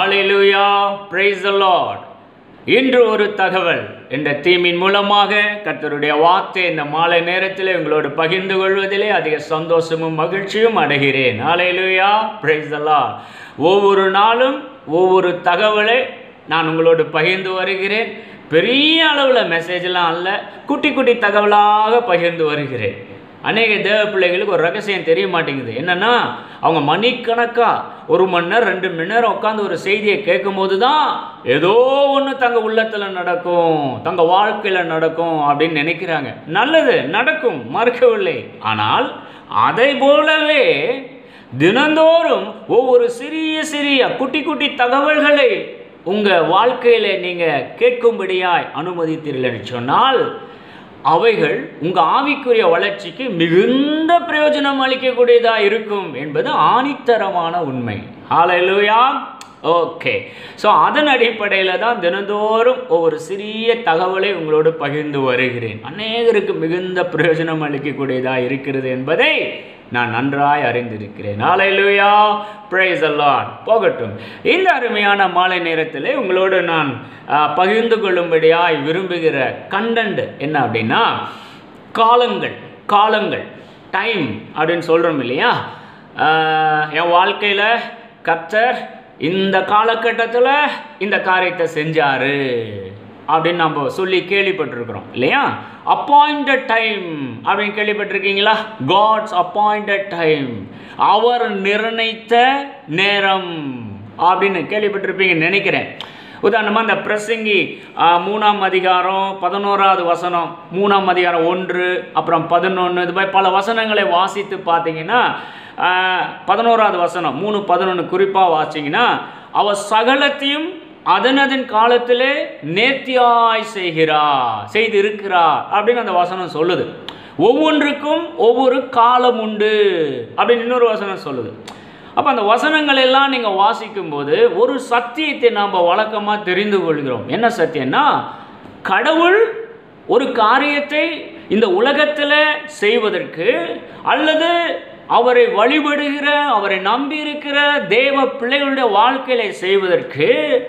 Hallelujah praise the lord இன்று ஒரு தகவல் என்ற தீமின் மூலமாக கர்த்தருடைய வார்த்தை இந்த மாலை நேரத்தில் உங்களோடு பகிர்ந்து கொள்வதிலே அதிக சந்தோஷமும் மகிழ்ச்சியும் அடைகிறேன் ஹalleluya praise the lord ஒவ்வொரு நாளும் ஒவ்வொரு தகவலை நான் உங்களோடு பகிர்ந்து வருகிறேன் பெரிய அளவில் மெசேஜ்லாம் அல்ல குட்டி குட்டி தகவலாக பகிர்ந்து வருகிறேன் அநேக தேவ பிள்ளைகளுக்கு ஒரு ரகசியம் தெரிய மாட்டேங்குது என்னன்னா அவங்க மணிக்கணக்கா ஒரு மணி நேரம் ரெண்டு மணி நேரம் உட்காந்து ஒரு செய்தியை கேட்கும்போது தான் ஏதோ ஒன்று தங்க உள்ளத்தில் நடக்கும் தங்க வாழ்க்கையில் நடக்கும் அப்படின்னு நினைக்கிறாங்க நல்லது நடக்கும் மறுக்கவில்லை ஆனால் அதை போலவே தினந்தோறும் ஒவ்வொரு சிறிய சிறிய குட்டி குட்டி தகவல்களை உங்கள் வாழ்க்கையில் நீங்கள் கேட்கும்படியாய் அனுமதித்தீர்கள் சொன்னால் அவைகள் உங்கள் ஆவிக்குரிய வளர்ச்சிக்கு மிகுந்த பிரயோஜனம் அளிக்கக்கூடியதாக இருக்கும் என்பது ஆணித்தரமான உண்மை ஹalleluya ஓகே ஸோ அதன் அடிப்படையில் தான் தினந்தோறும் ஒவ்வொரு சிறிய தகவலை உங்களோடு பகிர்ந்து வருகிறேன் அநேகருக்கு மிகுந்த பிரயோஜனம் அளிக்கக்கூடியதாக இருக்கிறது என்பதை நான் நன்றாய் அறிந்திருக்கிறேன் ஹalleluya praise the lord போகட்டும் இந்த அருமையான மாலை நேரத்தில் உங்களோடு நான் ஆஹ், பகிர்ந்து கொள்ளும்படியாய் விரும்புகிற கண்டென்ட் என்ன அப்படின்னா காலங்கள் காலங்கள் டைம் அப்படின்னு சொல்கிறோம் இல்லையா ஆஹ், என் வாழ்க்கையில் கர்த்தர் இந்த காலகட்டத்தில் இந்த காரியத்தை செஞ்சாரு அப்படின்னு நம்ம சொல்லி கேள்விப்பட்டிருக்கிறோம் இல்லையா அப்பாயிண்டட் டைம் அப்படின்னு கேள்விப்பட்டிருக்கீங்களா காட்ஸ் அப்பாயிண்டட் டைம் அவர் நிர்ணயித்த நேரம் அப்படின்னு கேள்விப்பட்டிருப்பீங்கன்னு நினைக்கிறேன் உதாரணமாக இந்த பிரசங்கி ஆ, மூணாம் அதிகாரம் பதினோராவது வசனம் மூணாம் அதிகாரம் ஒன்று அப்புறம் பதினொன்று இது மாதிரி பல வசனங்களை வாசித்து பார்த்தீங்கன்னா ஆ, பதினோராவது வசனம் மூணு பதினொன்று குறிப்பாக வாசிங்கன்னா அவர் சகலத்தையும் அதனதன் காலத்திலே நேர்த்தியாய் செய்கிறார் செய்திருக்கிறார் அப்படின்னு அந்த வசனம் சொல்லுது ஒவ்வொன்றுக்கும் ஒவ்வொரு காலம் உண்டு அப்படின்னு இன்னொரு வசனம் சொல்லுது அப்போ அந்த வசனங்கள் எல்லாம் நீங்கள் வாசிக்கும்போது ஒரு சத்தியத்தை நாம் வழக்கமாக தெரிந்து கொள்கிறோம் என்ன சத்தியம்னா கடவுள் ஒரு காரியத்தை இந்த உலகத்தில் செய்வதற்கு அல்லது அவரை வழிபடுகிற அவரை நம்பியிருக்கிற தேவ பிள்ளைகளுடைய வாழ்க்கையில செய்வதற்கு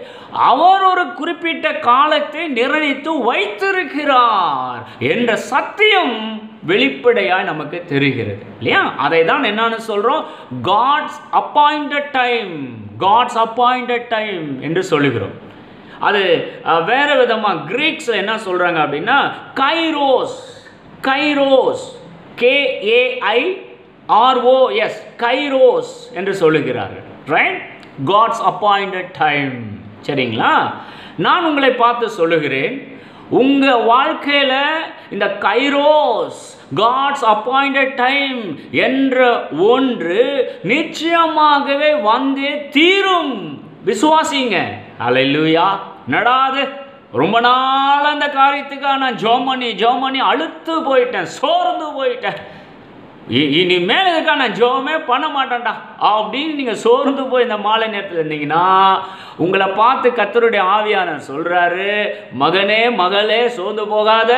அவர் ஒரு குறிப்பிட்ட காலத்தை நிர்ணயித்து வைத்திருக்கிறார் என்ற சத்தியம் வெளிப்படையாய் நமக்கு தெரிகிறது இல்லையா அதை தான் என்னன்னு சொல்றோம் God's appointed time God's appointed time என்று சொல்லுகிறோம் அது அஹ், வேற விதமாக கிரீக்ஸில் என்ன சொல்கிறாங்க அப்படின்னா Kairos Kairos K A I R O S Kairos என்று சொல்லுகிறார்கள் ரைட் காட்ஸ் அப்பாயிண்டட் டைம் சரிங்களா நான் உங்களை பார்த்து சொல்லுகிறேன் உங்கள் வாழ்க்கையில் இந்த கைரோஸ் காட்ஸ் அப்பாயிண்டட் டைம் என்ற ஒன்று நிச்சயமாகவே வந்தே தீரும் விசுவாசிங்க அலையிலுயா நடாது ரொம்ப நாள் அந்த காரியத்துக்காக நான் ஜோமணி ஜோமணி அழுத்து போயிட்டேன் சோர்ந்து போயிட்டேன் இ- இனிமேல் இதுக்காக நான் ஜோமே பண்ண மாட்டேன்டா அப்படின்னு நீங்கள் சோர்ந்து போய் இந்த மாலை நேரத்தில் இருந்தீங்கன்னா உங்களை பார்த்து கத்தருடைய ஆவியானவர் சொல்கிறாரு மகனே மகளே சோர்ந்து போகாத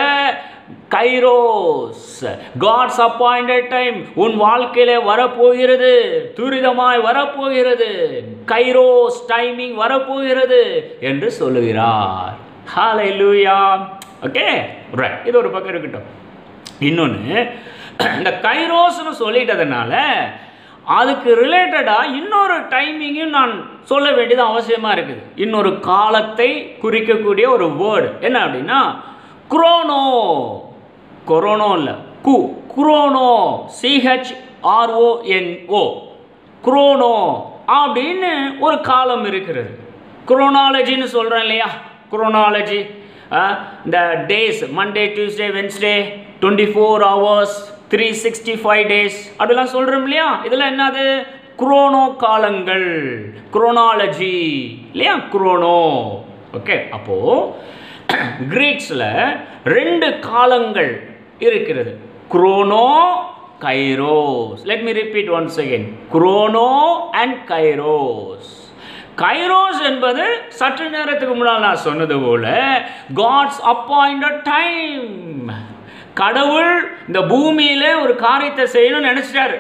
கைரோஸ் காட்ஸ் அப்பாயிண்டட் டைம் உன் வாழ்க்கையிலே வரப்போகிறது துரிதமாய் வரப்போகிறது கைரோஸ் டைமிங் வரப்போகிறது என்று சொல்லுகிறார் ஹalleluya ஓகே ரைட் இது ஒரு பக்கம் இருக்கட்டும் இன்னொன்று இந்த கைரோஸ்னு சொல்லிட்டதுனால அதுக்கு ரிலேட்டடாக இன்னொரு டைமிங்கும் நான் சொல்ல வேண்டியது அவசியமாக இருக்குது இன்னொரு காலத்தை குறிக்கக்கூடிய ஒரு வேர்டு என்ன அப்படின்னா குரோனோ கொரோனோ இல்லை கு குரோனோ சிஹெச் ஆர்ஓஎன்ஓ குரோனோ அப்படின்னு ஒரு காலம் இருக்கிறது குரோனாலஜின்னு சொல்கிறேன் இல்லையா குரோனாலஜி இந்த days Monday Tuesday Wednesday twenty four hours three sixty five days அப்படிலாம் சொல்கிறோம் இல்லையா இதெல்லாம் என்னது குரோனோ காலங்கள் குரோனாலஜி இல்லையா குரோனோ ஓகே அப்போது கிரீக்ஸில் ரெண்டு காலங்கள் இருக்கிறது chrono Kairos let me repeat once again chrono and Kairos Kairos என்பது சற்று நேரத்துக்கு முன்னால் நான் சொன்னது போல காட்ஸ் அப்பாயிண்டட் டைம் கடவுள் இந்த பூமியில ஒரு காரியத்தை செய்யணும்னு நினைச்சிட்டாரு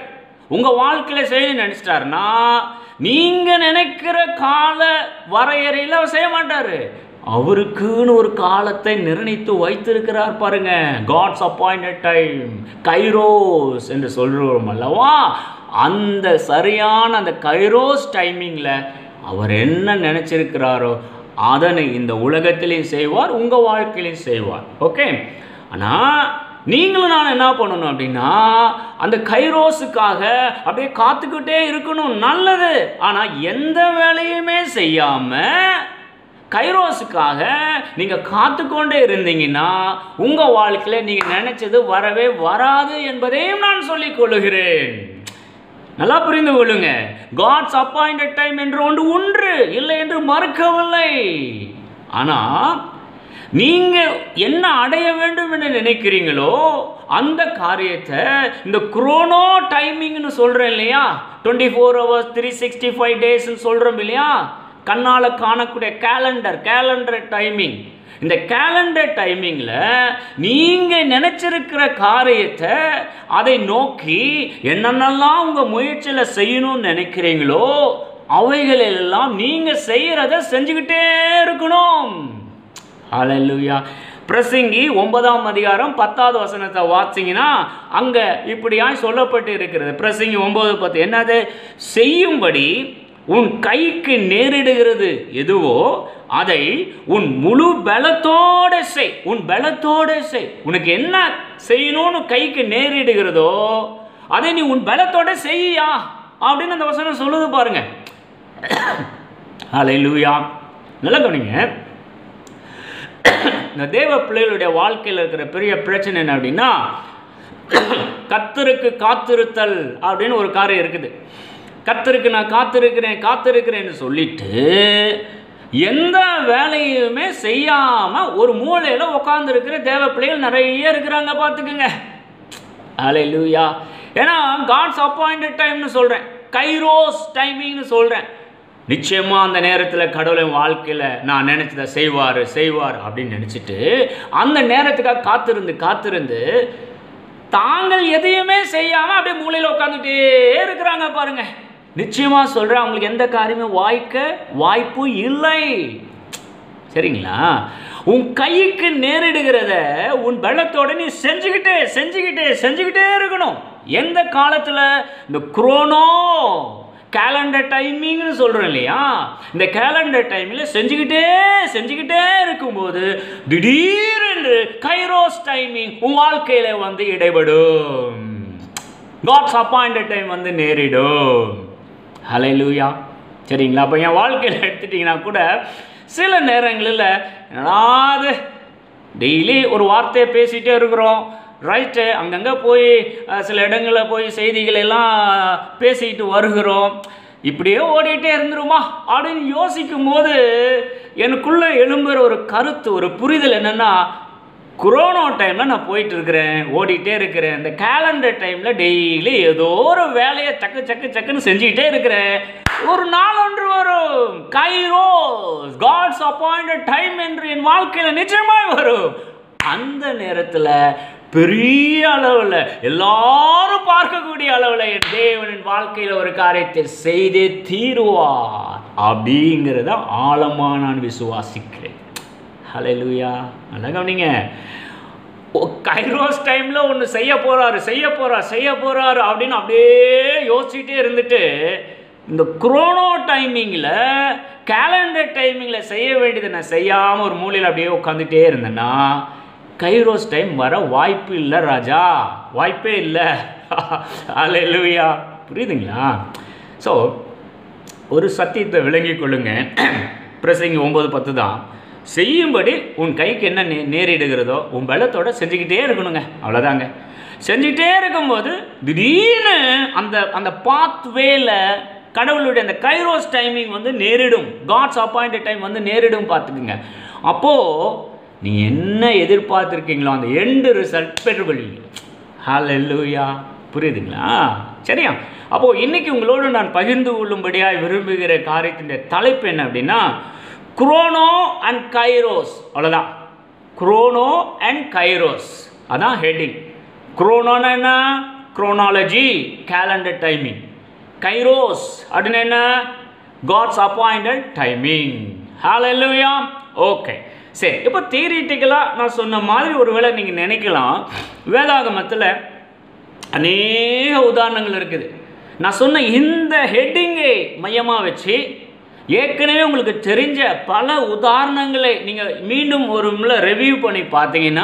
உங்கள் வாழ்க்கையில் செய்யணும்னு நினச்சிட்டாருன்னா நீங்கள் நினைக்கிற கால வரையறையில் அவர் செய்ய மாட்டார் அவருக்குன்னு ஒரு காலத்தை நிர்ணயித்து வைத்திருக்கிறார் பாருங்க காட்ஸ் அப்பாயிண்டட் டைம் கைரோஸ் என்று சொல்கிறோம் அல்லவா அந்த சரியான அந்த கைரோஸ் டைமிங்கில் அவர் என்ன நினச்சிருக்கிறாரோ அதனை இந்த உலகத்திலையும் செய்வார் உங்கள் வாழ்க்கையிலையும் செய்வார் ஓகே ஆனால் நீங்களும் நான் என்ன பண்ணணும் அப்படின்னா அந்த கைரோஸுக்காக அப்படியே காத்துக்கிட்டே இருக்கணும் நல்லது ஆனால் எந்த வேலையுமே செய்யாமல் கைரோஸுக்காக நீங்கள் காத்துக்கொண்டே இருந்தீங்கன்னா உங்கள் வாழ்க்கையில் நீங்கள் நினைச்சது வரவே வராது என்பதையும் நான் சொல்லிக் கொள்ளுகிறேன் நல்லா புரிந்து கொள்ளுங்க காட்ஸ் அப்பாயிண்டட் டைம் என்று ஒன்று ஒன்று இல்லை என்று மறுக்கவில்லை ஆனால் நீங்க என்ன அடைய வேண்டும் என்று நினைக்கிறீங்களோ அந்த காரியத்தை இந்த குரோனோ டைமிங்னு சொல்றேன் இல்லையா twenty four hours three sixty five டேஸ்ன்னு சொல்றோம் இல்லையா கண்ணால் காணக்கூடிய கேலண்டர் கேலண்டர் டைமிங் இந்த கேலண்டர் டைமிங்கில் நீங்கள் நினச்சிருக்கிற காரியத்தை அதை நோக்கி என்னென்னலாம் உங்கள் முயற்சியில் செய்யணும்னு நினைக்கிறீங்களோ அவைகளெல்லாம் நீங்கள் செய்கிறத செஞ்சுக்கிட்டே இருக்கணும் ஹalleluya பிரசங்கி ஒன்பதாம் அதிகாரம் பத்தாவது வசனத்தை வாசிங்கன்னா அங்கே இப்படியாய் சொல்லப்பட்டு இருக்கிறது பிரசங்கி ஒன்பது பத்து என்னது செய்யும்படி உன் கைக்கு நேரிடுகிறது எதுவோ அதை உன் முழு பலத்தோட செய் உன் பலத்தோட செய் உனக்கு என்ன செய்யணும்னு கைக்கு நேரிடுகிறதோ அதை நீ உன் பலத்தோட செய்யா அப்படின்னு அந்த வசனம் சொல்லுது பாருங்க ஹalleluya நல்லா கவனிங்க இந்த தேவ பிள்ளைகளுடைய வாழ்க்கையில் இருக்கிற பெரிய பிரச்சனை என்ன அப்படின்னா கத்தருக்கு காத்திருத்தல் அப்படின்னு ஒரு காரியம் இருக்குது கத்தருக்கு நான் காத்திருக்கிறேன் காத்திருக்கிறேன்னு சொல்லிட்டு எந்த வேலையுமே செய்யாமல் ஒரு மூலையில் உட்காந்துருக்கிற தேவ பிள்ளைகள் நிறைய இருக்கிறாங்க பார்த்துக்குங்க அலை லூயா ஏன்னா காட்ஸ் அப்பாயிண்டட் டைம்னு சொல்கிறேன் கைரோஸ் டைமிங்னு சொல்கிறேன் நிச்சயமாக அந்த நேரத்தில் கடவுளின் வாழ்க்கையில் நான் நினச்சதை செய்வார் செய்வார் அப்படின்னு நினச்சிட்டு அந்த நேரத்துக்காக காத்திருந்து காத்திருந்து தாங்கள் எதையுமே செய்யாமல் அப்படியே மூலையில் உட்காந்துட்டே இருக்கிறாங்க பாருங்க நிச்சயமாக சொல்கிறேன் அவங்களுக்கு எந்த காரியமும் வாய்க்க வாய்ப்பு இல்லை சரிங்களா உன் கைக்கு நேரிடுகிறத உன் பலத்தோட நீ செஞ்சுக்கிட்டே செஞ்சுக்கிட்டே செஞ்சுக்கிட்டே இருக்கணும் எந்த காலத்தில் இந்த குரோனோ கேலண்டர் டைமிங்னு சொல்கிறோம் இல்லையா இந்த கேலண்டர் டைமில் செஞ்சுக்கிட்டே செஞ்சுக்கிட்டே இருக்கும்போது திடீரென்று கைரோஸ் டைமிங் உன் வாழ்க்கையில் வந்து இடைபடும் காட்ஸ் அப்பாயிண்டட் டைம் வந்து நேரிடும் ஹலை லூயா சரிங்களா அப்போ என் வாழ்க்கையில் எடுத்துட்டிங்கன்னா கூட சில நேரங்களில் என்னடாது டெய்லி ஒரு வார்த்தையை பேசிகிட்டே இருக்கிறோம் ரைட்டு அங்கங்கே போய் அஹ், சில இடங்களில் போய் செய்திகளை எல்லாம் பேசிக்கிட்டு வருகிறோம் இப்படியே ஓடிட்டே இருந்துருமா அப்படின்னு யோசிக்கும் போது எனக்குள்ளே எழும்புற ஒரு கருத்து ஒரு புரிதல் என்னென்னா குரோனோ டைமில் நான் போயிட்டு இருக்கிறேன் ஓடிட்டே இருக்கிறேன் இந்த கேலண்டர் டைமில் டெய்லி ஏதோ ஒரு வேலையை சக்கு சக்கு சக்குன்னு செஞ்சுக்கிட்டே இருக்கிறேன் ஒரு நாள் ஒன்று வரும் கைரோஸ் காட்ஸ் அப்பாயிண்டட் டைம் என்று என் வாழ்க்கையில் நிச்சயமாய் வரும் அந்த நேரத்தில் பெரிய அளவில் எல்லாரும் பார்க்கக்கூடிய அளவில் என் தேவனின் வாழ்க்கையில் ஒரு காரியத்தை செய்தே தீருவார் அப்படிங்கிறத ஆழமாக நான் விசுவாசிக்கிறேன் ஹalleluya நல்லா கவனிங்க ஓ, கைரோஸ் டைமில் ஒன்று செய்ய போகிறாரு செய்ய போகிறார் செய்ய போகிறாரு அப்படின்னு அப்படியே யோசிச்சுட்டே இருந்துட்டு இந்த குரோனோ டைமிங்கில் கேலண்டர் டைமிங்கில் செய்ய வேண்டியதை நான் செய்யாமல் ஒரு மூலையில் அப்படியே உட்காந்துட்டே இருந்தேன்னா கைரோஸ் டைம் வர வாய்ப்பு இல்லை ராஜா வாய்ப்பே இல்லை அல்லேலூயா புரியுதுங்களா ஸோ ஒரு சத்தியத்தை விளங்கிக் கொள்ளுங்க பிரசங்கி ஒம்பது பத்து தான் செய்யும்படி உன் கைக்கு என்ன நே நேரிடுகிறதோ உன் பலத்தோட செஞ்சுக்கிட்டே இருக்கணுங்க அவ்வளோதாங்க செஞ்சுக்கிட்டே இருக்கும்போது திடீர்னு அந்த அந்த பாத் வேல கடவுளுடைய அந்த கைரோஸ் டைமிங் வந்து நேரிடும் காட்ஸ் அப்பாயிண்டட் டைம் வந்து நேரிடும் பார்த்துக்குங்க அப்போது நீங்கள் என்ன எதிர்பார்த்துருக்கீங்களோ அந்த எண்டு ரிசல்ட் பெற்றுக்கொள்வீங்க ஹalleluya புரியுதுங்களா சரியா அப்போது இன்னைக்கு உங்களோடு நான் பகிர்ந்து கொள்ளும்படியாக விரும்புகிற காரியத்தின் தலைப்பு என்ன அப்படின்னா குரோனோ அண்ட் கைரோஸ் அவ்வளோதான் குரோனோ அண்ட் கைரோஸ் அதான் ஹெட்டிங் குரோனோன்னா என்ன குரோனாலஜி கேலண்டர் டைமிங் கைரோஸ் அப்படின்னு என்ன God's appointed timing hallelujah okay சரி இப்போ தியரிட்டிக்கலாக நான் சொன்ன மாதிரி ஒருவேளை நீங்கள் நினைக்கலாம் வேதாகமத்தில் அநேக உதாரணங்கள் இருக்குது நான் சொன்ன இந்த ஹெட்டிங்கை மையமாக வச்சு ஏற்கனவே உங்களுக்கு தெரிஞ்ச பல உதாரணங்களை நீங்கள் மீண்டும் ஒரு முறை ரிவ்யூ பண்ணி பார்த்தீங்கன்னா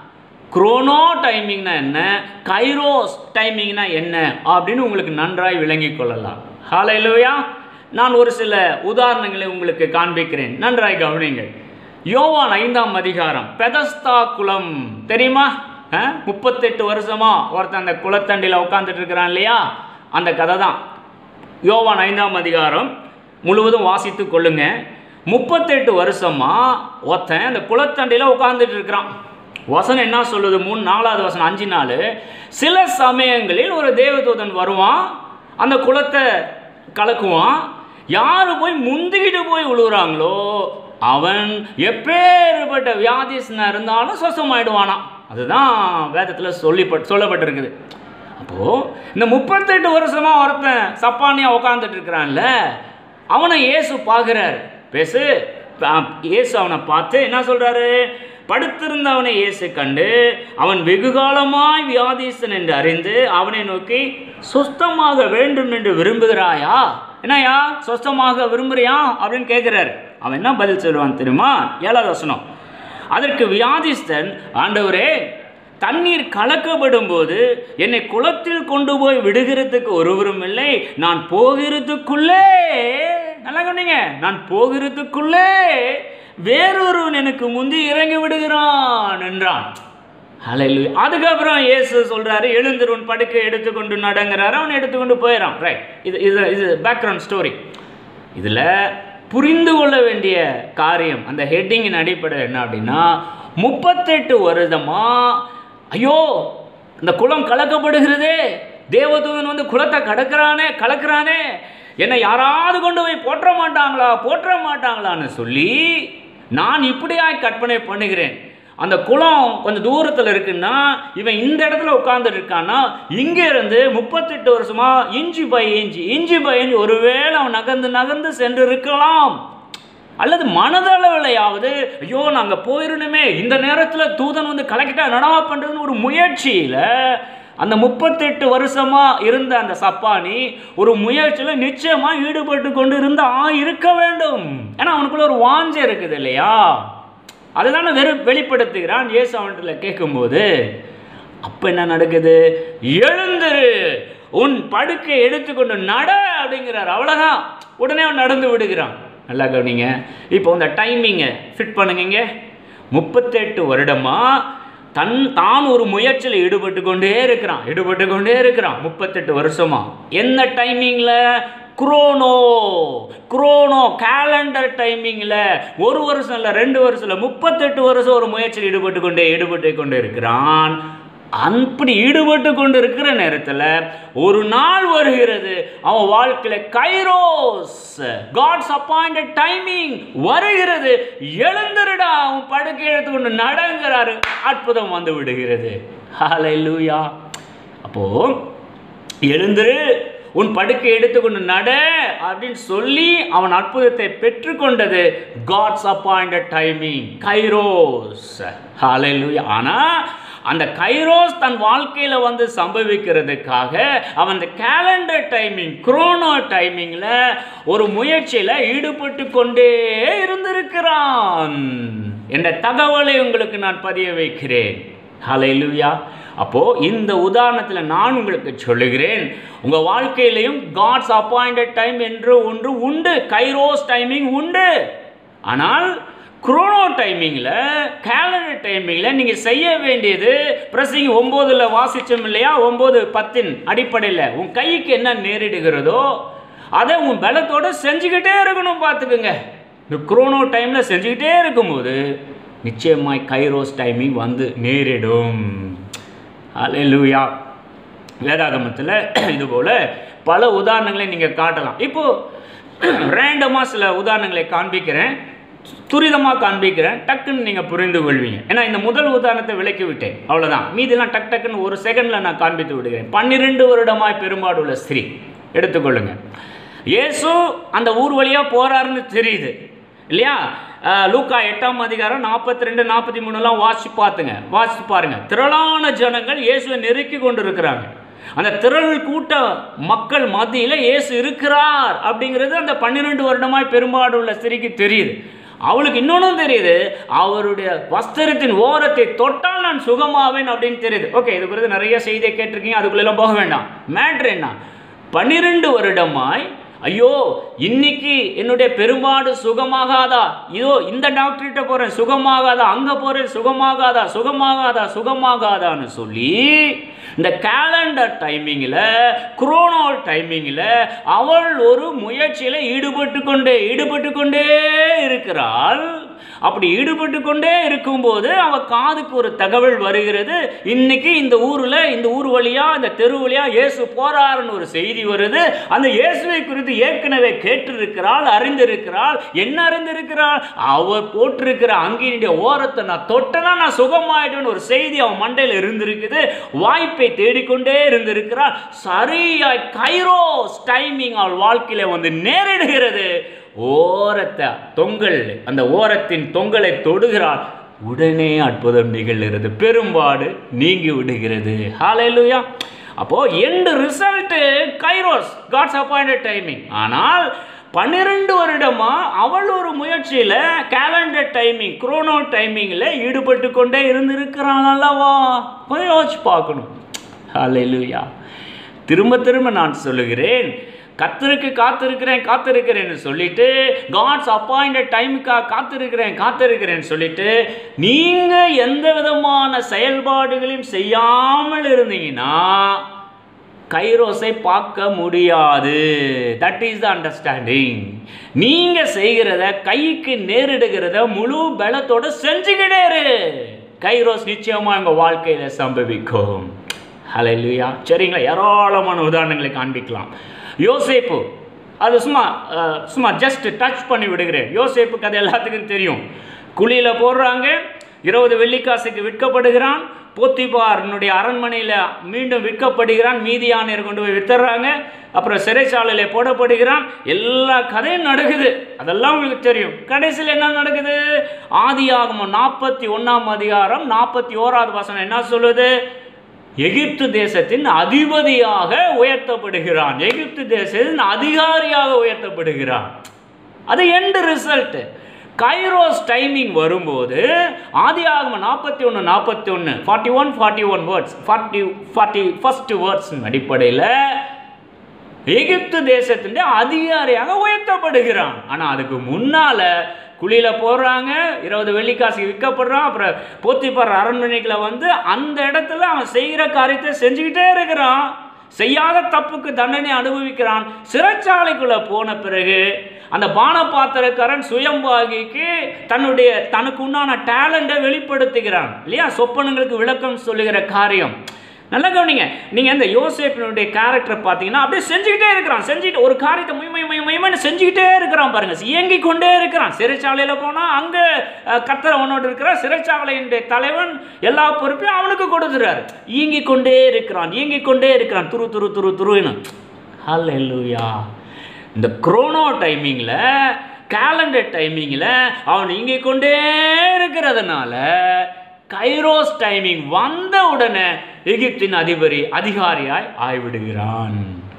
குரோனோ டைமிங்னா என்ன கைரோஸ் டைமிங்னா என்ன அப்படின்னு உங்களுக்கு நன்றாய் விளங்கிக் கொள்ளலாம் ஹalleluya நான் ஒரு சில உதாரணங்களை உங்களுக்கு காண்பிக்கிறேன் நன்றாய் கவனிங்கள் யோவான் ஐந்தாம் அதிகாரம் பெதஸ்தா குளம் தெரியுமா அஹ்? முப்பத்தெட்டு வருஷமா ஒருத்தன் அந்த குளத்தண்டியில் உட்காந்துட்டு இருக்கிறான் இல்லையா அந்த கதை தான் யோவான் ஐந்தாம் அதிகாரம் முழுவதும் வாசித்து கொள்ளுங்க முப்பத்தெட்டு வருஷமா ஒருத்தன் அந்த குளத்தண்டியில் உட்காந்துட்டு இருக்கிறான் வசனம் என்ன சொல்லுது மூணு நாலாவது வசனம் அஞ்சு நாள் சில சமயங்களில் ஒரு தேவதூதன் வருவான் அந்த குளத்தை கலக்குவான் யார் போய் முந்திக்கிட்டு போய் விழுகுறாங்களோ அவன் எப்பேற்பட்ட வியாதிஸ்னா இருந்தாலும் சுசமாயிடுவானாம் அதுதான் வேதத்தில் சொல்லி சொல்லப்பட்டிருக்குது அப்போது இந்த முப்பத்தெட்டு வருஷமா ஒருத்தன் சப்பானியாக உட்காந்துட்டு இருக்கிறான்ல அவனை இயேசு பார்க்குறாரு பேசு பா- இயேசு அவனை பார்த்து என்ன சொல்கிறாரு படுத்திருந்தவனை இயேசு கண்டு அவன் வெகுகாலமாய் வியாதீசன் என்று அறிந்து அவனை நோக்கி சுஸ்தமாக வேண்டும் என்று விரும்புகிறாயா என்னய்யா சுஸ்தமாக விரும்புறியா அப்படின்னு கேட்குறாரு அவன் என்ன பதில் சொல்லுவான் தெரியுமா ஏழாவது வசனம் அதற்கு வியாதிஸ்தன் ஆண்டவரே தண்ணீர் கலக்கப்படும் போது என்னை குளத்தில் கொண்டு போய் விடுகிறதுக்கு ஒருவரும் இல்லை நான் போகிறதுக்குள்ளே நல்லா கவனிங்க நான் போகிறதுக்குள்ளே வேறொருவன் எனக்கு முந்தி இறங்கி விடுகிறான் என்றான் ஹalleluya அதுக்கப்புறம் இயேசு சொல்றாரு எழுந்திரு உன் படுக்கை எடுத்துக்கொண்டு நடங்கிறாரு அவன் எடுத்துக்கொண்டு போயிடறான் ரைட் இது இது இது பேக்ரவுண்ட் ஸ்டோரி இதில் புரிந்து கொள்ள வேண்டிய காரியம் அந்த ஹெட்டிங்கின் அடிப்படையில் என்ன அப்படின்னா முப்பத்தெட்டு வருடமா ஐயோ இந்த குளம் கலக்கப்படுகிறதே தேவதூதன் வந்து குளத்தை கடக்கிறானே கலக்கிறானே என்னை யாராவது கொண்டு போய் போற்ற மாட்டாங்களா போற்ற மாட்டாங்களான்னு சொல்லி நான் இப்படியாய் கற்பனை பண்ணுகிறேன் அந்த குளம் கொஞ்சம் தூரத்தில் இருக்குன்னா இவன் இந்த இடத்துல உட்கார்ந்துட்டு இருக்கான்னா இங்கே இருந்து முப்பத்தெட்டு வருஷமா இஞ்சி பை இஞ்சி இஞ்சி பை இஞ்சி ஒருவேளை அவன் நகர்ந்து நகர்ந்து சென்று இருக்கலாம் அல்லது மனதளவிலையாவது ஐயோ நாங்கள் போயிடணுமே இந்த நேரத்தில் தூதன் வந்து கலெக்டா நடவா பண்ணுறதுன்னு ஒரு முயற்சியில் அந்த முப்பத்தெட்டு வருஷமா இருந்த அந்த சப்பானி ஒரு முயற்சியில் நிச்சயமாக ஈடுபட்டு கொண்டு இருந்தா இருக்க வேண்டும் ஏன்னா அவனுக்குள்ள ஒரு வாஞ்சை இருக்குது இல்லையா அதுதானே வெறும் வெளிப்படுத்துகிறான் இயேசு அவன்கிட்ட கேட்கும்போது அப்போ என்ன நடக்குது எழுந்திரு உன் படுக்கை எடுத்துக்கொண்டு நட அப்படிங்கிறார் அவ்வளோதான் உடனே அவன் நடந்து விடுகிறான் நல்லா கவனிங்க இப்போ இந்த டைமிங்கை ஃபிட் பண்ணுங்க முப்பத்தெட்டு வருடமா தன் தான் ஒரு முயற்சியில் ஈடுபட்டு கொண்டே இருக்கிறான் ஈடுபட்டு கொண்டே இருக்கிறான் முப்பத்தெட்டு வருஷமா என்ன டைமிங்கில் குரோனோ குரோனோ கேலண்டர் டைமிங்கில் ஒரு வருஷம் இல்லை ரெண்டு வருஷம் இல்லை முப்பத்தெட்டு வருஷம் ஒரு முயற்சியில் ஈடுபட்டு கொண்டே ஈடுபட்டு கொண்டே இருக்கிறான் அப்படி ஈடுபட்டு கொண்டு இருக்கிற நேரத்தில் ஒரு நாள் வருகிறது அவன் வாழ்க்கையில் கைரோஸ் காட்ஸ் அப்பாயிண்டட் டைமிங் வருகிறது எழுந்திருடா அவன் படுக்கை எடுத்துக்கொண்டு நடங்கிறாரு அற்புதம் வந்து விடுகிறது ஹalleluya அப்போ எழுந்திரு உன் படுக்கை எடுத்துக்கொண்டு நட அப்படின்னு சொல்லி அவன் அற்புதத்தை பெற்றுக்கொண்டது God's appointed timing Kairos hallelujah ஆனா அந்த கைரோஸ் தன் வாழ்க்கையில வந்து சம்பவிக்கிறதுக்காக அவன் அந்த கேலண்டர் டைமிங் குரோனோ டைமிங்ல ஒரு முயற்சியில ஈடுபட்டு கொண்டே இருந்திருக்கிறான் என்ற தகவலை உங்களுக்கு நான் பதிய வைக்கிறேன் ஹalleluya அப்போ இந்த உதாரணத்தில் நான் உங்களுக்கு சொல்லுகிறேன் உங்க வாழ்க்கையிலையும் காட்ஸ் அப்பாயிண்டட் டைம் என்று ஒன்று உண்டு கைரோஸ் டைமிங் உண்டு ஆனால் குரோனோ டைமிங்கில் கேலண்டர் டைமிங்கில் நீங்கள் செய்ய வேண்டியது பிரசிங் ஒம்போதில் வாசித்தோம் இல்லையா ஒம்பது பத்தின் அடிப்படையில் உன் கைக்கு என்ன நேரிடுகிறதோ அதை உன் பலத்தோடு செஞ்சுக்கிட்டே இருக்கணும் பார்த்துக்குங்க இந்த குரோனோ டைமில் செஞ்சுக்கிட்டே இருக்கும்போது நிச்சயமாய் கைரோஸ் டைமிங் வந்து நேரிடும் அல்லேலூயா வேதாகமத்தில் இதுபோல் பல உதாரணங்களை நீங்கள் காட்டலாம் இப்போது ரேண்டமாக சில உதாரணங்களை காண்பிக்கிறேன் துரிதமாக காண்பிக்கிறேன் டக்குன்னு நீங்கள் புரிந்து கொள்வீங்க ஏன்னா இந்த முதல் உதாரணத்தை விளக்கி விட்டேன் அவ்வளோதான் மீதிலாம் டக் டக்குன்னு ஒரு செகண்டில் நான் காண்பித்து விடுகிறேன் பன்னிரெண்டு வருடமாய் பெரும்பாடுள்ள ஸ்திரீ எடுத்துக்கொள்ளுங்க இயேசு அந்த ஊர் வழியாக போகிறாருன்னு தெரியுது இல்லையா அஹ், லூக்கா எட்டாம் அதிகாரம் நாற்பத்தி ரெண்டு நாற்பத்தி மூணுலாம் வாசிச்சு பார்த்துங்க வாசிச்சு பாருங்க திரளான ஜனங்கள் இயேசுவை நெருக்கி கொண்டு இருக்கிறாங்க அந்த திரள் கூட்ட மக்கள் மத்தியில் இயேசு இருக்கிறார் அப்படிங்கிறது அந்த பன்னிரெண்டு வருடமாய் பெரும்பாடு உள்ள ஸ்திரீக்கு தெரியுது அவளுக்கு இன்னொன்றும் தெரியுது அவருடைய வஸ்திரத்தின் ஓரத்தை தொட்டால் நான் சுகமாவேன் அப்படின்னு தெரியுது ஓகே இது குறித்து நிறைய செய்தியை கேட்டிருக்கீங்க அதுக்குள்ளெல்லாம் போக வேண்டாம் மேட்ரு என்ன பன்னிரெண்டு வருடமாய் ஐயோ இன்னைக்கு என்னுடைய பெரும்பாடு சுகமாகாதா இதோ இந்த டாக்டர்கிட்ட போகிறேன் சுகமாகாதா அங்கே போகிறேன் சுகமாகாதா சுகமாகாதா சுகமாகாதான்னு சொல்லி இந்த கேலண்டர் டைமிங்கில் குரோனோ டைமிங்கில் அவள் ஒரு முயற்சியில் ஈடுபட்டு கொண்டே ஈடுபட்டு கொண்டே இருக்கிறாள் அப்படி ஈடுபட்டு கொண்டே இருக்கும்போது அவ காதுக்கு ஒரு தகவல் வருகிறது இன்னைக்கு இந்த ஊரில் இந்த ஊர் வழியா இந்த தெரு வழியா இயேசு போறாருன்னு ஒரு செய்தி வருது அந்த இயேசுவை குறித்து ஏற்கனவே கேட்டிருக்கிறாள் அறிந்திருக்கிறாள் என்ன அறிந்திருக்கிறாள் அவர் போட்டிருக்கிற அங்கினுடைய ஓரத்தை நான் தொட்டனா நான் சுகமாயிடுவேன்னு ஒரு செய்தி அவன் மண்டையில் இருந்திருக்குது வாய்ப்பை தேடிக்கொண்டே இருந்திருக்கிறாள் சரியாய் கைரோஸ் டைமிங் அவள் வாழ்க்கையில வந்து நேரிடுகிறது ஓரத்தை தொங்கல் அந்த ஓரத்தின் தொங்கலை தொடுகிறாள் உடனே அற்புதம் நிகழ்கிறது பெரும்பாடு நீங்கி விடுகிறது ஹalleluya அப்போ end result Kairos God's appointed timing ஆனால் பன்னிரெண்டு வருடமா அவள் ஒரு முயற்சியில் கேலண்டர் டைமிங் குரோனோ டைமிங்கில் ஈடுபட்டு கொண்டே இருந்திருக்கிறாள் அல்லவா கொஞ்சம் யோசிச்சு பார்க்கணும் ஹalleluya திரும்ப திரும்ப நான் சொல்லுகிறேன் கத்தருக்கு காத்திருக்கிறேன் காத்திருக்கிறேன்னு சொல்லிட்டு காட்ஸ் அப்பாயிண்டட் டைமுக்காக காத்திருக்கிறேன் காத்திருக்கிறேன்னு சொல்லிட்டு நீங்கள் எந்த விதமான செயல்பாடுகளையும் செய்யாமல் இருந்தீங்கன்னா கைரோஸை பார்க்க முடியாது தட் இஸ் த அண்டர்ஸ்டாண்டிங் நீங்கள் செய்கிறத கைக்கு நேரிடுகிறத முழு பலத்தோட செஞ்சுக்கிட்டே இரு கைரோஸ் நிச்சயமாக உங்கள் வாழ்க்கையில் சம்பவிக்கும் ஹalleluya சரிங்களா ஏராளமான உதாரணங்களை காண்பிக்கலாம் யோசேப்பு அது சும்மா அஹ், சும்மா ஜஸ்ட் டச் பண்ணி விடுகிறேன் யோசேப்பு கதை எல்லாத்துக்கும் தெரியும் குழியில் போடுறாங்க இருபது வெள்ளிக்காசுக்கு விற்கப்படுகிறான் போத்திபாரனுடைய அரண்மனையில் மீண்டும் விற்கப்படுகிறான் மீதியானையர் கொண்டு போய் வித்துறாங்க அப்புறம் சிறைச்சாலையில் போடப்படுகிறான் எல்லா கதையும் நடக்குது அதெல்லாம் உங்களுக்கு தெரியும் கடைசியில் என்ன நடக்குது ஆதியாகமம் நாற்பத்தி ஒன்றாம் அதிகாரம் நாற்பத்தி ஓராவது வசனம் என்ன சொல்லுது எகிப்து தேசத்தின் அதிபதியாக உயர்த்தப்படுகிறான் எகிப்து தேசத்தின் அதிகாரியாக உயர்த்தப்படுகிறான் அது எண்டு ரிசல்ட் கைரோஸ் டைமிங் வரும்போது ஆதி ஆகம நாற்பத்தி ஒன்று நாற்பத்தி ஒன்று forty one forty one words forty forty first words அடிப்படையில் எகிப்து தேசத்தின் அதிகாரியாக உயர்த்தப்படுகிறான் ஆனால் அதுக்கு முன்னால் குழியில் போடுறாங்க இருபது வெள்ளிக்காசு விற்கப்படுறான் அப்புறம் போத்திப்பார் அரண்மனைக்குள்ள வந்து அந்த இடத்துல அவன் செய்கிற காரியத்தை செஞ்சுக்கிட்டே இருக்கிறான் செய்யாத தப்புக்கு தண்டனை அனுபவிக்கிறான் சிறைச்சாலைக்குள்ள போன பிறகு அந்த பானபாத்திரக்காரன் சுயம்பாகிக்கு தன்னுடைய தனக்கு உண்டான டேலண்ட்டை வெளிப்படுத்துகிறான் இல்லையா சொப்பனங்களுக்கு விளக்கம் சொல்லுகிற காரியம் நல்லா கவனிங்க நீங்கள் இந்த யோசேப்பினுடைய கேரக்டரை பார்த்தீங்கன்னா அப்படியே செஞ்சுக்கிட்டே இருக்கிறான் செஞ்சுட்டு ஒரு காரியத்தை முயமை முய முயமன்னு செஞ்சுக்கிட்டே இருக்கிறான் பாருங்க இயங்கி கொண்டே இருக்கிறான் சிறைச்சாலையில் போனால் அங்கே கத்தர் அவனோடு இருக்கிறார் சிறைச்சாலையினுடைய தலைவன் எல்லா பொறுப்பையும் அவனுக்கு கொடுக்குறாரு இயங்கி கொண்டே இருக்கிறான் இயங்கி கொண்டே இருக்கிறான் துரு துரு துரு துருன்னு ஹalleluya இந்த குரோனோ டைமிங்கில் கேலண்டர் டைமிங்கில் அவன் இயங்கிக் கொண்டே இருக்கிறதுனால கைரோஸ் டைமிங் வந்த உடனே எகிப்தின் அதிபதி அதிகாரியாய் ஆய்விடுகிறான்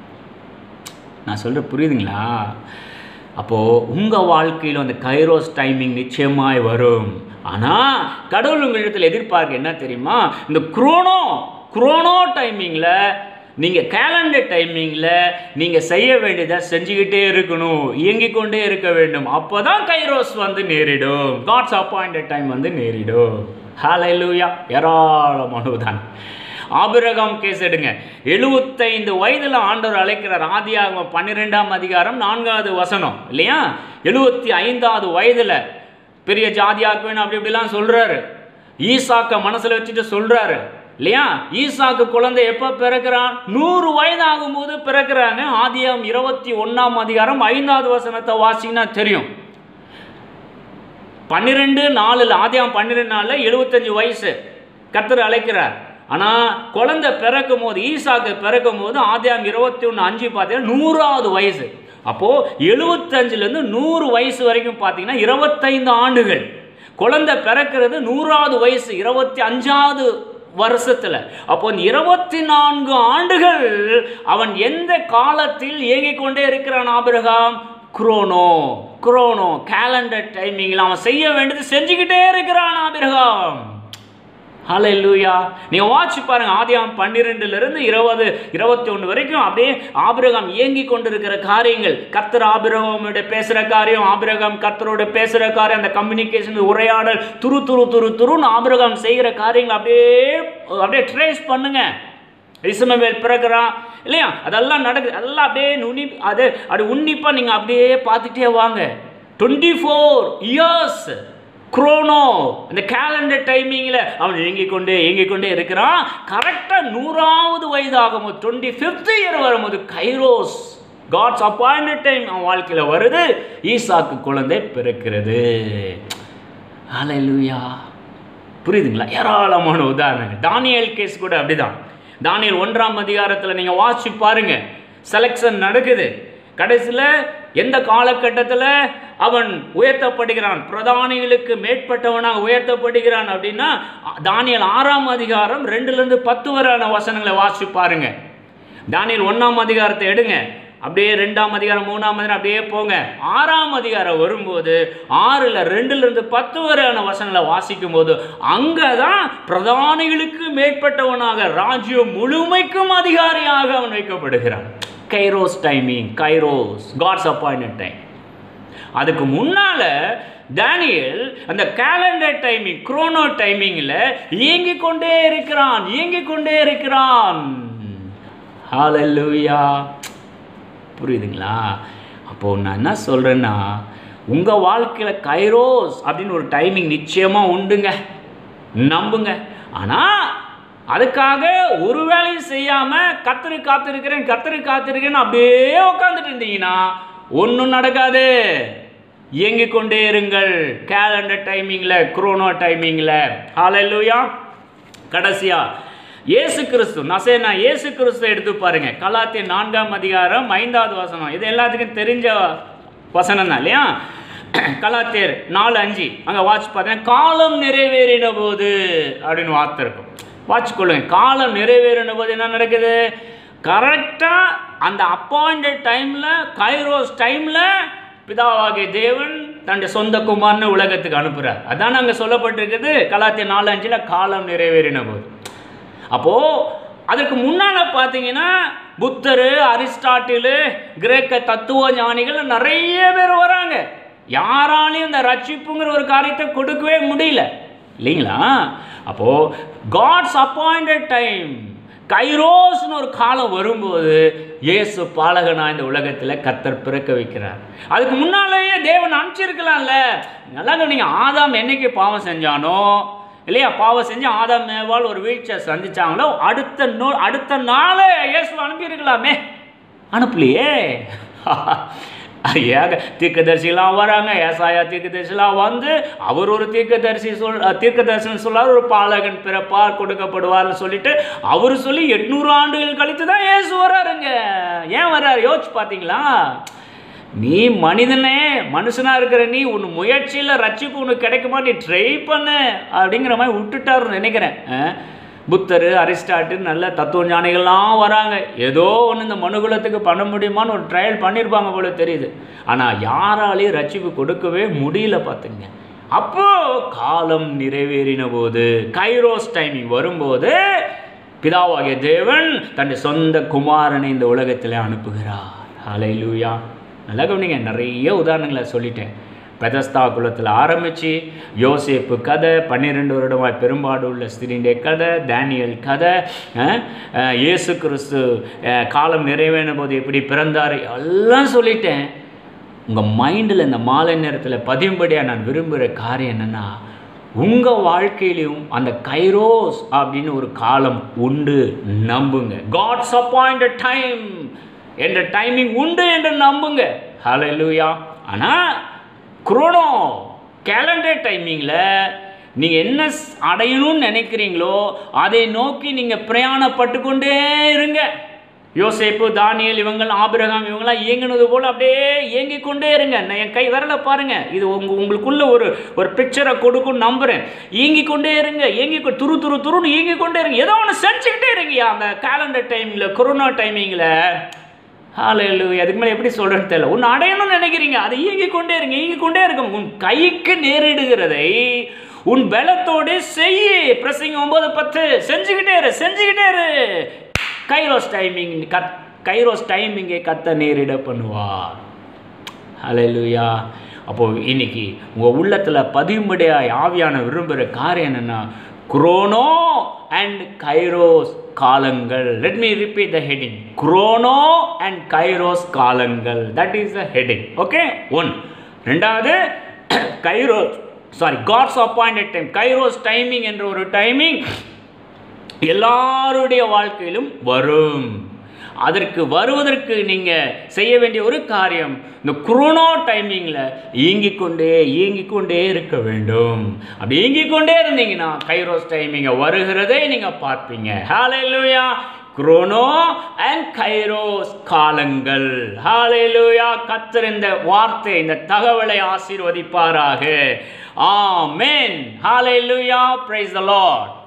நான் சொல்ற புரியுதுங்களா அப்போது உங்கள் வாழ்க்கையில் அந்த கைரோஸ் டைமிங் நிச்சயமாய் வரும் ஆனால் கடவுள் உங்களிடத்தில் எதிர்பார்க்க என்ன தெரியுமா இந்த குரோனோ குரோனோ டைமிங்கில் நீங்கள் கேலண்டர் டைமிங்கில் நீங்கள் செய்ய வேண்டியதை செஞ்சுக்கிட்டே இருக்கணும் இயங்கிக் கொண்டே இருக்க வேண்டும் அப்போ தான் கைரோஸ் வந்து நேரிடும் காட்ஸ் அப்பாயிண்டட் டைம் வந்து நேரிடும் ஹalleluya ஏராளமான உதாரணம் ஆபிரகாம் கேஸ் எடுங்க எழுபத்தைந்து வயதில் ஆண்டவர் அழைக்கிறார் ஆதியாகமம் பன்னிரெண்டாம் அதிகாரம் நான்காவது வசனம் இல்லையா எழுபத்தி ஐந்தாவது வயதில் பெரிய ஜாதியாக்குவேன் அப்படி இப்படிலாம் சொல்கிறாரு ஈசாக்க மனசில் வச்சுட்டு சொல்கிறாரு இல்லையா ஈசாக்கு குழந்தை எப்போ பிறக்கிறான் நூறு வயது ஆகும்போது பிறக்கிறாங்க ஆதியாகம் இருபத்தி ஒன்றாம் அதிகாரம் ஐந்தாவது வசனத்தை வாசிங்கன்னா தெரியும் பன்னிரெண்டு நாலில் ஆதியாம் பன்னிரெண்டு நாளில் எழுபத்தஞ்சு வயசு கர்த்தர் அழைக்கிறார் ஆனால் குழந்தை பிறக்கும் போது ஈசாக்கு பிறக்கும் போது ஆதியாம் இருபத்தி ஒன்று அஞ்சு பார்த்தீங்கன்னா நூறாவது வயசு அப்போது எழுபத்தஞ்சிலேருந்து நூறு வயசு வரைக்கும் பார்த்தீங்கன்னா இருபத்தைந்து ஆண்டுகள் குழந்தை பிறக்கிறது நூறாவது வயசு இருபத்தி அஞ்சாவது வருஷத்துல அப்போ இந்த இருபத்தி நான்கு ஆண்டுகள் அவன் எந்த காலத்தில் இயங்கிக் கொண்டே இருக்கிறான் ஆபிரகாம் குரோனோ குரோனோ கேலண்டர் டைமிங்கில் அவன் செய்ய வேண்டியது செஞ்சுக்கிட்டே இருக்கிறான் ஆபிரகாம் ஹalleluya நீங்க வாட்ச் பாருங்க ஆதியாம் பன்னிரெண்டுல இருந்து இருபது இருபத்தி ஒன்று வரைக்கும் அப்படியே ஆபிரகாம் இயங்கி கொண்டிருக்கிற காரியங்கள் கர்த்தர் ஆபிரகாமோட பேசுற காரியம் ஆபிரகாம் கர்த்தரோட பேசுற காரியம் அந்த கம்யூனிகேஷன் உரையாடல் துரு துரு துரு துருன்னு ஆபிரகாம் செய்கிற காரியங்கள் அப்படியே அப்படியே ட்ரேஸ் பண்ணுங்க இஸ்மவேல் பிறகுறான் இல்லையா அதெல்லாம் நடக்குது அதெல்லாம் அப்படியே நுனி அது அப்படி உன்னிப்பாக நீங்கள் அப்படியே பார்த்துட்டே வாங்க டுவெண்ட்டி ஃபோர் இயர்ஸ் குரோனோ இந்த கேலண்டர் டைமிங்கில் அவன் இயங்கிக் கொண்டே இயங்கிக் கொண்டே இருக்கிறான் கரெக்டாக நூறாவது வயது ஆகும்போது டுவெண்ட்டி ஃபிஃப்த் இயர் வரும்போது கைரோஸ் காட்ஸ் அப்பாயிண்டட் டைம் அவன் வாழ்க்கையில் வருது ஈசாக்கு குழந்தை பிறக்கிறது ஹalleluya புரியுதுங்களா ஏராளமான உதாரணங்கள் தானியல் கேஸ் கூட அப்படிதான் தானியல் ஒன்றாம் அதிகாரத்தில் நீங்கள் வாசிச்சு பாருங்க செலெக்ஷன் நடக்குது கடைசியில் எந்த காலகட்டத்தில் அவன் உயர்த்தப்படுகிறான் பிரதானிகளுக்கு மேற்பட்டவனாக உயர்த்தப்படுகிறான் அப்படின்னா தானியல் ஆறாம் அதிகாரம் ரெண்டுலேருந்து பத்து வரையான வசனங்களை வாசிச்சு பாருங்க தானியல் ஒன்றாம் அதிகாரத்தை எடுங்க அப்படியே ரெண்டாம் அதிகாரம் மூணாம் அதிகாரம் அப்படியே போங்க ஆறாம் அதிகாரம் வரும்போது ஆறில் ரெண்டுலேருந்து பத்து வரையான வசனங்களை வாசிக்கும் போது அங்கே தான் பிரதானிகளுக்கு மேற்பட்டவனாக ராஜ்யம் முழுமைக்கும் அதிகாரியாக அவன் வைக்கப்படுகிறான் Kairos timing Kairos God's appointed time அதுக்கு முன்னால டேனியல் அந்த கேலண்டர் டைமிங் குரோனோ டைமிங்கில் இயங்கிக் கொண்டே இருக்கிறான் இயங்கிக் கொண்டே இருக்கிறான் ஹalleluya புரியுதுங்களா அப்போது நான் என்ன சொல்கிறேன்னா உங்கள் வாழ்க்கையில் கைரோஸ் அப்படின்னு ஒரு டைமிங் நிச்சயமாக உண்டுங்க நம்புங்க ஆனால் அதுக்காக ஒரு வேலையும் செய்யாமல் கத்திரி காத்திருக்கிறேன் கத்திரி காத்திருக்கேன்னு அப்படியே உட்காந்துட்டு இருந்தீங்கன்னா ஒன்றும் நடக்காது இயங்கிக் கொண்டே இருங்கள் கேலண்டர் டைமிங்கில் குரோனோ டைமிங்கில் ஹalleluya கடைசியா இயேசு கிறிஸ்து நசேனா இயேசு கிறிஸ்து எடுத்து பாருங்க கலாத்திய நான்காம் அதிகாரம் ஐந்தாவது வசனம் இது எல்லாத்துக்கும் தெரிஞ்ச வசனம் தான் இல்லையா கலாத்தியர் நாலு அஞ்சு அங்கே வாட்ச் பார்த்தீங்கன்னா காலம் நிறைவேறின போது அப்படின்னு வார்த்தை இருக்கும் வாட்ச் கொள்ளுங்க காலம் நிறைவேறின போது என்ன நடக்குது கரெக்டாக அந்த அப்பாயிண்டட் டைமில் கைரோஸ் டைமில் பிதாவாகிய தேவன் தன்னுடைய சொந்த குமார்னு உலகத்துக்கு அனுப்புகிறார் அதான் அங்கே சொல்லப்பட்டிருக்குது கலாத்திய நாலு அஞ்சில் காலம் நிறைவேறின போது அப்போது அதுக்கு முன்னால் பார்த்தீங்கன்னா புத்தர் அரிஸ்டாட்டிலு கிரேக்க தத்துவ ஞானிகள் நிறைய பேர் வராங்க யாராலையும் இந்த ரட்சிப்புங்கிற ஒரு காரியத்தை கொடுக்கவே முடியல இல்லைங்களா அப்போது காட்ஸ் அப்பாயிண்டட் டைம் கைரோஸ்னு ஒரு காலம் வரும்போது இயேசு பாலகனா இந்த உலகத்தில் கத்தர் பிறக்க வைக்கிறார் அதுக்கு முன்னாலேயே தேவன் அனுப்பிச்சிருக்கலாம்ல நல்லா நீங்கள் ஆதாம் என்னைக்கு பாவம் செஞ்சானோ இல்லையா பாவம் செஞ்சு ஆதாம் மேவால் ஒரு வீழ்ச்சியை சந்திச்சாங்களோ அடுத்த நோ அடுத்த நாளே இயேசு அனுப்பியிருக்கலாமே அனுப்பலையே ஏக தீர்க்கதரிசிலாம் வராங்க ஏசாயா தீர்க்கதரிசிலாம் வந்து அவர் ஒரு தீர்க்கதரிசி சொல் தீர்க்கதரிசனம் சொல்லார் ஒரு பாலகன் பிறப்பார் கொடுக்கப்படுவார்னு சொல்லிட்டு அவர் சொல்லி எட்நூறு ஆண்டுகள் கழித்து தான் ஏசு வர்றாருங்க ஏன் வர்றாரு யோசிச்சு பார்த்தீங்களா நீ மனிதனே மனுஷனாக இருக்கிற நீ உன் முயற்சியில் ரட்சிப்பு உனக்கு கிடைக்குமா நீ ட்ரை பண்ணு அப்படிங்கிற மாதிரி விட்டுட்டாருன்னு நினைக்கிறேன் புத்தர் அரிஸ்டாட்டு நல்ல தத்துவ ஞானிகள்லாம் வராங்க ஏதோ ஒன்று இந்த மனுகுலத்துக்கு பண்ண முடியுமான்னு ஒரு ட்ரையல் பண்ணியிருப்பாங்க போல தெரியுது ஆனால் யாராலையும் ரட்சிப்பு கொடுக்கவே முடியல பார்த்துங்க அப்போ காலம் நிறைவேறின போது கைரோஸ் டைமிங் வரும்போது பிதாவாகிய தேவன் தன்னுடைய சொந்த குமாரனை இந்த உலகத்தில் அனுப்புகிறார் ஹலை லூயா நல்லா கவனிங்க நிறைய உதாரணங்களை சொல்லிட்டேன் பெதஸ்தா குலத்தில் ஆரம்பித்து யோசேப்பு கதை பன்னிரெண்டு வருடமாய் பெரும்பாடு உள்ள ஸ்திரீடைய கதை டேனியல் கதை இயேசு கிறிஸ்து காலம் நிறைவேறின போது எப்படி பிறந்தார் எல்லாம் சொல்லிட்டேன் உங்கள் மைண்டில் இந்த மாலை நேரத்தில் பதியும்படியாக நான் விரும்புகிற காரியம் என்னென்னா உங்கள் வாழ்க்கையிலையும் அந்த கைரோஸ் அப்படின்னு ஒரு காலம் உண்டு நம்புங்க காட்ஸ் அப்பாயிண்டட் டைம் என்ற டைமிங் உண்டு என்று நம்புங்க ஹalleluya ஆனால் குரோனோ கேலண்டர் டைமிங்கில் நீங்கள் என்ன ஸ்- அடையணும்னு நினைக்கிறீங்களோ அதை நோக்கி நீங்கள் பிரயாணப்பட்டு கொண்டே இருங்க யோசேப்பு தானியல் இவங்கள் ஆபிரகாம் இவங்கெல்லாம் இயங்கினது போல் அப்படியே இயங்கிக் கொண்டே இருங்க நான் என் கை விரல பாருங்க இது உங்க உங்களுக்குள்ள ஒரு ஒரு பிக்சரை கொடுக்கும் நம்புறேன் இயங்கிக் கொண்டே இருங்க இயங்கி கொ- துரு துரு துருன்னு இயங்கிக் கொண்டே இருங்க ஏதோ ஒன்று செஞ்சுக்கிட்டே இருங்கய்யா அந்த கேலண்டர் டைமிங்கில் கொரோனா டைமிங்கில் ஹாலேலு அதுக்கு மேலே எப்படி சொல்கிறேன்னு தெரியல ஒன்று அடையணும்னு நினைக்கிறீங்க அதை இயங்கிக் கொண்டே இருங்க இயங்கிக் கொண்டே இருங்க உன் கைக்கு நேரிடுகிறதை உன் பலத்தோடு செய்யி பிரசங்க ஒன்பது பத்து செஞ்சுக்கிட்டே இரு செஞ்சுக்கிட்டே இரு கைரோஸ் டைமிங் கத் கைரோஸ் டைமிங்கை கத்த நேரிட பண்ணுவார் ஹalleluya அப்போ இன்னைக்கு உங்கள் உள்ளத்தில் பதியும்படியாய் ஆவியான விரும்புகிற காரியம் என்னன்னா குரோனோ அண்ட் கைரோஸ் காலங்கள் let me repeat the heading chrono and Kairos காலங்கள் that is the heading okay one ரெண்டாவது Kairos sorry God's appointed time Kairos timing என்ற ஒரு டைமிங் எல்லாருடைய வாழ்க்கையிலும் வரும் அதற்கு வருவதற்கு நீங்கள் செய்ய வேண்டிய ஒரு காரியம் இந்த குரோனோ டைமிங்கில் இயங்கிக் கொண்டே இயங்கிக் கொண்டே இருக்க வேண்டும் அப்படி இயங்கிக் கொண்டே இருந்தீங்கன்னா கைரோஸ் டைமிங்கை வருகிறதை நீங்கள் பார்ப்பீங்க ஹalleluya குரோனோ அண்ட் கைரோஸ் காலங்கள் ஹalleluya கத்தர் இந்த வார்த்தை இந்த தகவலை ஆசீர்வதிப்பாராக ஆமென் ஹalleluya praise the lord